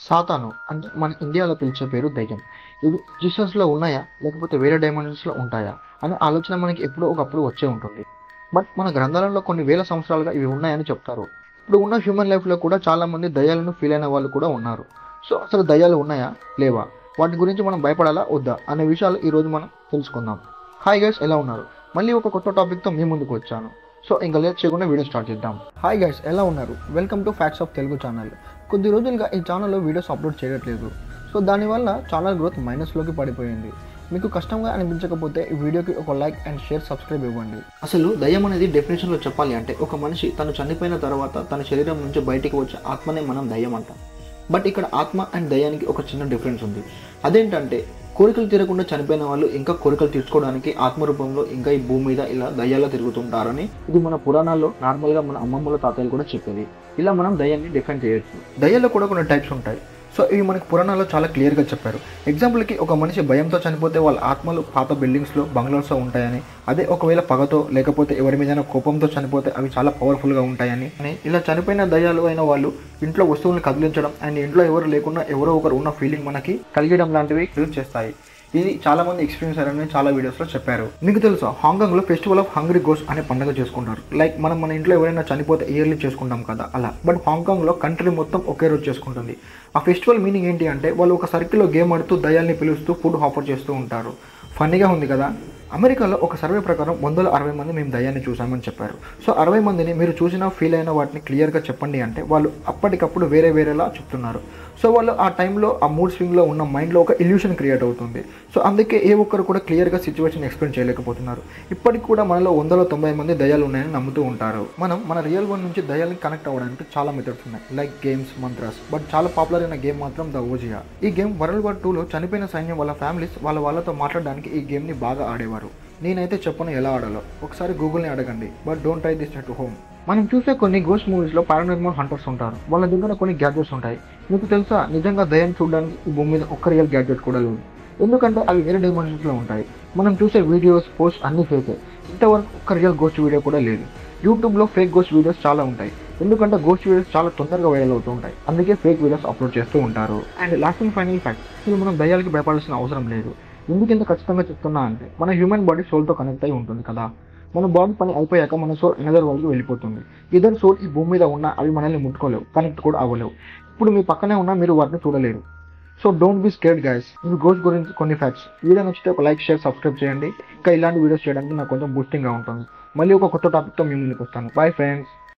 సాతాను అంటే మన ఇండియాలో పిలిచే పేరు దయ్యం ఇవి జీసస్లో ఉన్నాయా లేకపోతే వేరే డైమెన్షన్స్లో ఉంటాయా అనే ఆలోచన మనకి ఎప్పుడో ఒకప్పుడు వచ్చే ఉంటుంది బట్ మన గ్రంథాలలో కొన్ని వేల సంవత్సరాలుగా ఇవి ఉన్నాయని చెప్తారు ఇప్పుడు ఉన్న హ్యూమన్ లైఫ్లో కూడా చాలా మంది దయ్యాలను ఫీల్ అయిన వాళ్ళు కూడా ఉన్నారు సో అసలు దయ్యాలు ఉన్నాయా లేవా వాటి గురించి మనం భయపడాలా వద్దా అనే విషయాలు ఈరోజు మనం తెలుసుకుందాం హాయ్ గైస్ ఎలా ఉన్నారు మళ్ళీ ఒక కొత్త టాపిక్తో మీ ముందుకు వచ్చాను సో ఇంకా లేట్ చేయకుండా వీడియో స్టార్ట్ చేద్దాం హాయ్ గైస్ ఎలా ఉన్నారు welcome to facts of Telugu channel కొద్ది రోజులుగా ఈ ఛానల్లో వీడియోస్ అప్లోడ్ చేయట్లేదు సో దానివల్ల ఛానల్ గ్రోత్ మైనస్లోకి పడిపోయింది మీకు కష్టంగా అనిపించకపోతే ఈ వీడియోకి ఒక లైక్ అండ్ షేర్ సబ్స్క్రైబ్ ఇవ్వండి అసలు దయ్యం అనేది డెఫినేషన్లో చెప్పాలి అంటే ఒక మనిషి తను చనిపోయిన తర్వాత తన శరీరం నుంచి బయటికి వచ్చే ఆత్మనే మనం దయ్యం అంటాం బట్ ఇక్కడ ఆత్మ అండ్ దయ్యానికి ఒక చిన్న డిఫరెన్స్ ఉంది అదేంటంటే కోరికలు తీరకుండా చనిపోయిన వాళ్ళు ఇంకా కోరికలు తీర్చుకోవడానికి ఆత్మ రూపంలో ఇంకా ఈ భూమి మీద ఇలా దయ్యాల్లో తిరుగుతుంటారని ఇది మన పురాణాల్లో నార్మల్గా మన అమ్మమ్మల తాతయ్యలు కూడా చెప్పేది ఇలా మనం దయ్యాన్ని డిఫైన్ చేయొచ్చు దయ్యాల్లో కూడా కొన్ని టైప్స్ ఉంటాయి సో ఇవి మనకి పురాణాల్లో చాలా క్లియర్గా చెప్పారు ఎగ్జాంపుల్కి ఒక మనిషి భయంతో చనిపోతే వాళ్ళ ఆత్మలు పాత బిల్డింగ్స్లో బంగ్లాస్లో ఉంటాయని అదే ఒకవేళ పగతో లేకపోతే ఎవరి మీదైనా కోపంతో చనిపోతే అవి చాలా పవర్ఫుల్గా ఉంటాయని అని ఇలా చనిపోయిన దయ్యాలు అయిన వాళ్ళు ఇంట్లో వస్తువులను కదిలించడం అండ్ ఇంట్లో ఎవరు లేకుండా ఎవరో ఒకరు ఉన్న ఫీలింగ్ మనకి కలిగడం లాంటివి ఫీల్ చేస్తాయి ఇది చాలా మంది ఎక్స్పీరియన్స్ అయ్యారని చాలా వీడియోస్లో చెప్పారు మీకు తెలుసా హాంకాంగ్లో ఫెస్టివల్ ఆఫ్ హంగ్రీ గోస్ అనే పండుగ చేసుకుంటారు లైక్ మనం మన ఇంట్లో ఎవరైనా చనిపోతే ఇయర్లీ చేసుకుంటాం కదా అలా బట్ హాంకాంగ్లో కంట్రీ మొత్తం ఒకే రోజు చేసుకుంటుంది ఆ ఫెస్టివల్ మీనింగ్ ఏంటి అంటే వాళ్ళు ఒక సర్కిల్లో గేమ్ ఆడుతూ దయాల్ని పిలుస్తూ ఫుడ్ ఆఫర్ చేస్తూ ఉంటారు ఫన్నీగా ఉంది కదా అమెరికాలో ఒక సర్వే ప్రకారం వందల అరవై మంది మేము దయ్యాన్ని చూసామని చెప్పారు సో అరవై మందిని మీరు చూసిన ఫీల్ అయిన వాటిని క్లియర్గా చెప్పండి అంటే వాళ్ళు అప్పటికప్పుడు వేరే వేరేలా చెప్తున్నారు సో వాళ్ళు ఆ టైంలో ఆ మూడ్ స్వింగ్లో ఉన్న మైండ్లో ఒక ఇల్యూషన్ క్రియేట్ అవుతుంది సో అందుకే ఏ ఒక్కరు కూడా క్లియర్గా సిచ్యువేషన్ ఎక్స్ప్లెయిన్ చేయలేకపోతున్నారు ఇప్పటికి కూడా మనలో వందల తొంభై మంది దయాలు ఉన్నాయని నమ్ముతూ ఉంటారు మనం మన రియల్ వన్ నుంచి దయాల్ని కనెక్ట్ అవ్వడానికి చాలా మెథడ్స్ ఉన్నాయి లైక్ గేమ్స్ మంత్రాస్ బట్ చాలా పాపులర్ అయిన గేమ్ మాత్రం ద ఓజియా ఈ గేమ్ వరల్డ్ వార్ టూలో చనిపోయిన సైన్యం వాళ్ళ ఫ్యామిలీస్ వాళ్ళ వాళ్ళతో మాట్లాడడానికి ఈ గేమ్ని బాగా ఆడేవారు నేనైతే చెప్పను ఎలా ఆడాలో ఒకసారి గూగుల్ని అడగండి but don't try this at home మనం చూసే కొన్ని గోస్ట్ మూవీస్లో పారానార్మల్ హంటర్స్ ఉంటారు వాళ్ళ దగ్గర కొన్ని గ్యాడ్జెట్స్ ఉంటాయి మీకు తెలుసా నిజంగా దయ్యం చూడడానికి ఈ భూమి మీద ఒక్క రియల్ గ్యాడ్జెట్ కూడా లేదు ఎందుకంటే అవి వేరే డైమెన్షన్స్లో ఉంటాయి మనం చూసే వీడియోస్ పోస్ట్ అన్ని ఫేకే ఇంతవరకు ఒక్క రియల్ గోస్ట్ వీడియో కూడా లేదు యూట్యూబ్లో ఫేక్ గోస్ట్ వీడియోస్ చాలా ఉంటాయి ఎందుకంటే గోస్ట్ వీడియోస్ చాలా తొందరగా వైరల్ అవుతూ ఉంటాయి అందుకే ఫేక్ వీడియోస్ అప్లోడ్ చేస్తూ ఉంటారు and last and final fact ఇది మనం దయ్యాలకి భయపడాల్సిన అవసరం లేదు ఎందుకు ఇంత ఖచ్చితంగా చెప్తున్నా అంటే మన హ్యూమన్ బాడీ సోల్తో కనెక్ట్ అయి ఉంటుంది కదా మన బాడీ పని అయిపోయాక మన సోల్ ఎనదర్ వరల్డ్కి వెళ్ళిపోతుంది ఇద్దరు సోల్ ఈ భూమి మీద ఉన్నా అవి మనల్ని ముట్టుకోలేవు కనెక్ట్ కూడా అవ్వలేవు ఇప్పుడు మీ పక్కనే ఉన్నా మీరు వాటిని చూడలేరు so don't be scared guys ఇవి గోస్ట్ గురించి కొన్ని ఫ్యాక్ట్స్ వీడియో నచ్చితే ఒక లైక్ షేర్ సబ్స్క్రైబ్ చేయండి ఇంకా ఇలాంటి వీడియోస్ చేయడానికి నాకు కొంచెం బూస్టింగ్గా ఉంటుంది మళ్ళీ ఒక కొత్త టాపిక్తో మీ ముందుకు వస్తాను బాయ్ ఫ్రెండ్స్